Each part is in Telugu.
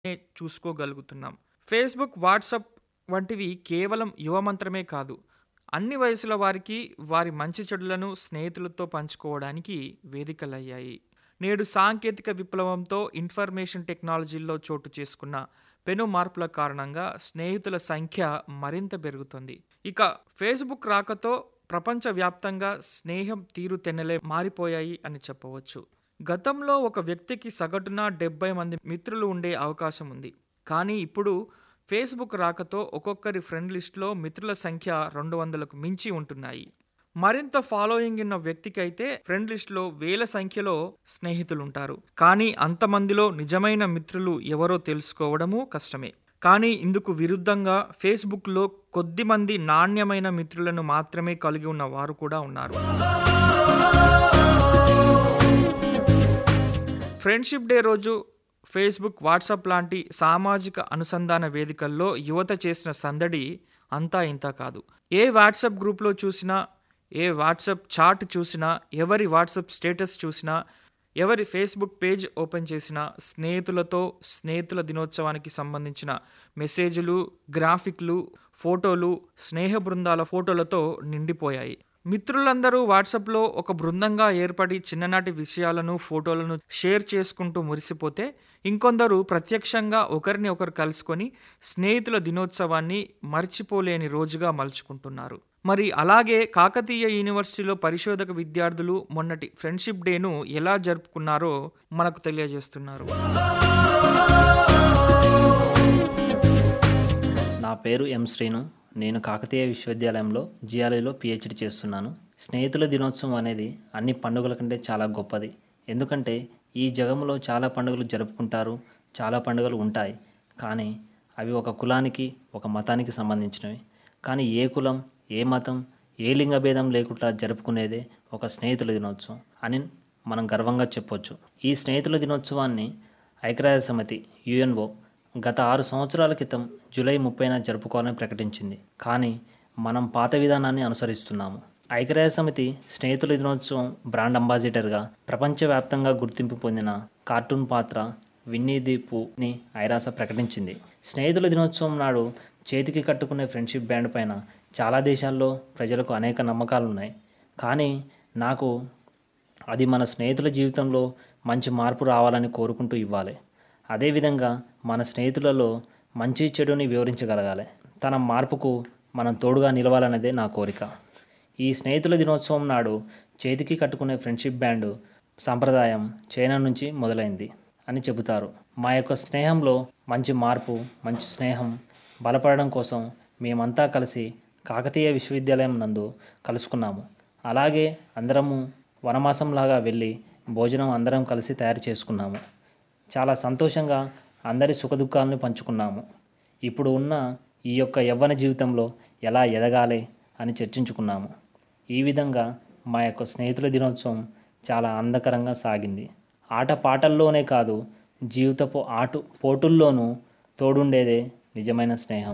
చూసుకోగలుగుతున్నాం ఫేస్బుక్ వాట్సాప్ వంటివి కేవలం యువమంత్రమే కాదు అన్ని వయసుల వారికి వారి మంచి చెడులను స్నేహితులతో పంచుకోవడానికి వేదికలయ్యాయి నేడు సాంకేతిక విప్లవంతో ఇన్ఫర్మేషన్ టెక్నాలజీల్లో చోటు చేసుకున్న పెను మార్పుల కారణంగా స్నేహితుల సంఖ్య మరింత పెరుగుతుంది ఇక ఫేస్బుక్ రాకతో ప్రపంచవ్యాప్తంగా స్నేహం తీరుతెన్నలే మారిపోయాయి అని చెప్పవచ్చు గతంలో ఒక వ్యక్తికి సగటున డెబ్బై మంది మిత్రులు ఉండే అవకాశం ఉంది కానీ ఇప్పుడు ఫేస్బుక్ రాకతో ఒక్కొక్కరి ఫ్రెండ్ లిస్ట్లో మిత్రుల సంఖ్య రెండు వందలకు మించి ఉంటున్నాయి మరింత ఫాలోయింగ్ ఉన్న వ్యక్తికైతే ఫ్రెండ్ లిస్ట్లో వేల సంఖ్యలో స్నేహితులు ఉంటారు కానీ అంతమందిలో నిజమైన మిత్రులు ఎవరో తెలుసుకోవడము కష్టమే కానీ ఇందుకు విరుద్ధంగా ఫేస్బుక్లో కొద్ది మంది నాణ్యమైన మిత్రులను మాత్రమే కలిగి ఉన్న వారు కూడా ఉన్నారు ఫ్రెండ్షిప్ డే రోజు ఫేస్బుక్ వాట్సాప్ లాంటి సామాజిక అనుసంధాన వేదికల్లో యువత చేసిన సందడి అంతా ఇంత కాదు ఏ వాట్సాప్ గ్రూప్లో చూసినా ఏ వాట్సాప్ చాట్ చూసినా ఎవరి వాట్సాప్ స్టేటస్ చూసినా ఎవరి ఫేస్బుక్ పేజ్ ఓపెన్ చేసినా స్నేహితులతో స్నేహితుల దినోత్సవానికి సంబంధించిన మెసేజ్లు గ్రాఫిక్లు ఫోటోలు స్నేహ బృందాల ఫోటోలతో నిండిపోయాయి మిత్రులందరూ వాట్సాప్లో ఒక బృందంగా ఏర్పడి చిన్ననాటి విషయాలను ఫోటోలను షేర్ చేసుకుంటూ మురిసిపోతే ఇంకొందరు ప్రత్యక్షంగా ఒకరిని ఒకరు కలుసుకొని స్నేహితుల దినోత్సవాన్ని మర్చిపోలేని రోజుగా మలుచుకుంటున్నారు మరి అలాగే కాకతీయ యూనివర్సిటీలో పరిశోధక విద్యార్థులు మొన్నటి ఫ్రెండ్షిప్ డేను ఎలా జరుపుకున్నారో మనకు తెలియజేస్తున్నారు నా పేరు ఎం శ్రీను నేను కాకతీయ విశ్వవిద్యాలయంలో జియాలజీలో పిహెచ్డి చేస్తున్నాను స్నేహితుల దినోత్సవం అనేది అన్ని పండుగల కంటే చాలా గొప్పది ఎందుకంటే ఈ జగంలో చాలా పండుగలు జరుపుకుంటారు చాలా పండుగలు ఉంటాయి కానీ అవి ఒక కులానికి ఒక మతానికి సంబంధించినవి కానీ ఏ కులం ఏ మతం ఏ లింగ భేదం లేకుండా జరుపుకునేదే ఒక స్నేహితుల దినోత్సవం అని మనం గర్వంగా చెప్పొచ్చు ఈ స్నేహితుల దినోత్సవాన్ని ఐక్యరాజ్య సమితి యుఎన్ఓ గత ఆరు సంవత్సరాల క్రితం జూలై ముప్పైన జరుపుకోవాలని ప్రకటించింది కానీ మనం పాత విధానాన్ని అనుసరిస్తున్నాము ఐక్యరాజ్య సమితి స్నేహితుల దినోత్సవం బ్రాండ్ అంబాసిడర్గా ప్రపంచవ్యాప్తంగా గుర్తింపు పొందిన కార్టూన్ పాత్ర విన్నీ ది పూని ఐరాస ప్రకటించింది స్నేహితుల దినోత్సవం నాడు చేతికి కట్టుకునే ఫ్రెండ్షిప్ బ్యాండ్ పైన చాలా దేశాల్లో ప్రజలకు అనేక నమ్మకాలు ఉన్నాయి కానీ నాకు అది మన స్నేహితుల జీవితంలో మంచి మార్పు రావాలని కోరుకుంటూ ఇవ్వాలి అదేవిధంగా మన స్నేహితులలో మంచి చెడుని వివరించగలగాలి తన మార్పుకు మనం తోడుగా నిలవాలన్నదే నా కోరిక ఈ స్నేహితుల దినోత్సవం నాడు చేతికి కట్టుకునే ఫ్రెండ్షిప్ బ్యాండ్ సంప్రదాయం చైనా నుంచి మొదలైంది అని చెబుతారు మా యొక్క స్నేహంలో మంచి మార్పు మంచి స్నేహం బలపడడం కోసం మేమంతా కలిసి కాకతీయ విశ్వవిద్యాలయం నందు కలుసుకున్నాము అలాగే అందరము వనమాసంలాగా వెళ్ళి భోజనం అందరం కలిసి తయారు చేసుకున్నాము చాలా సంతోషంగా అందరి సుఖదుఖాలను పంచుకున్నాము ఇప్పుడు ఉన్న ఈ యొక్క యవ్వన జీవితంలో ఎలా ఎదగాలి అని చర్చించుకున్నాము ఈ విధంగా మా యొక్క స్నేహితుల దినోత్సవం చాలా ఆనందకరంగా సాగింది ఆట పాటల్లోనే కాదు జీవితపు ఆటు పోటుల్లోనూ తోడుండేదే నిజమైన స్నేహం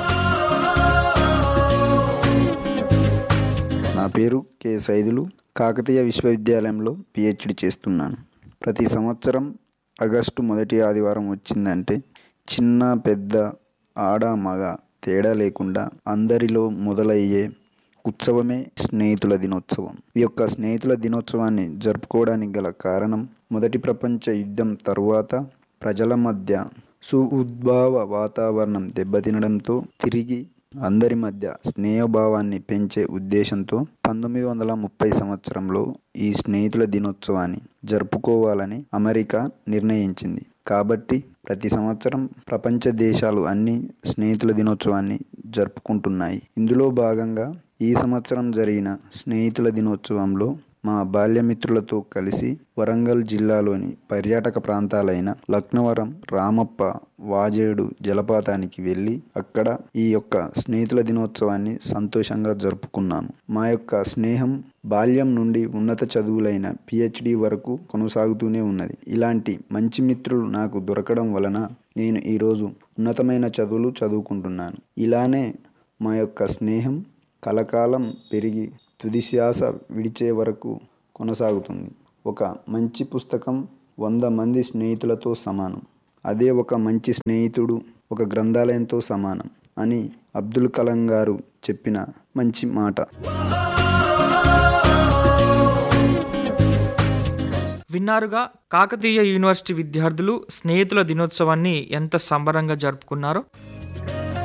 నా పేరు కె సైదులు కాకతీయ విశ్వవిద్యాలయంలో పిహెచ్డి చేస్తున్నాను ప్రతి సంవత్సరం ఆగస్టు మొదటి ఆదివారం వచ్చిందంటే చిన్న పెద్ద ఆడ మగ తేడా లేకుండా అందరిలో మొదలయ్యే ఉత్సవమే స్నేహితుల దినోత్సవం ఈ యొక్క స్నేహితుల దినోత్సవాన్ని జరుపుకోవడానికి గల కారణం మొదటి ప్రపంచ యుద్ధం తరువాత ప్రజల మధ్య సుఉద్భావ వాతావరణం దెబ్బతినడంతో తిరిగి అందరి మధ్య స్నేహభావాన్ని పెంచే ఉద్దేశంతో పంతొమ్మిది వందల ముప్పై సంవత్సరంలో ఈ స్నేహితుల దినోత్సవాన్ని జరుపుకోవాలని అమెరికా నిర్ణయించింది కాబట్టి ప్రతి సంవత్సరం ప్రపంచ దేశాలు అన్ని స్నేహితుల దినోత్సవాన్ని జరుపుకుంటున్నాయి ఇందులో భాగంగా ఈ సంవత్సరం జరిగిన స్నేహితుల దినోత్సవంలో మా బాల్యమిత్రులతో కలిసి వరంగల్ జిల్లాలోని పర్యాటక ప్రాంతాలైన లక్నవరం రామప్ప వాజేడు జలపాతానికి వెళ్ళి అక్కడ ఈ యొక్క స్నేహితుల దినోత్సవాన్ని సంతోషంగా జరుపుకున్నాము మా యొక్క స్నేహం బాల్యం నుండి ఉన్నత చదువులైన పిహెచ్డి వరకు కొనసాగుతూనే ఉన్నది ఇలాంటి మంచి మిత్రులు నాకు దొరకడం వలన నేను ఈరోజు ఉన్నతమైన చదువులు చదువుకుంటున్నాను ఇలానే మా యొక్క స్నేహం కలకాలం పెరిగి తుది శ్వాస విడిచే వరకు కొనసాగుతుంది ఒక మంచి పుస్తకం వంద మంది స్నేహితులతో సమానం అదే ఒక మంచి స్నేహితుడు ఒక గ్రంథాలయంతో సమానం అని అబ్దుల్ కలాం గారు చెప్పిన మంచి మాట విన్నారుగా కాకతీయ యూనివర్సిటీ విద్యార్థులు స్నేహితుల దినోత్సవాన్ని ఎంత సంబరంగా జరుపుకున్నారో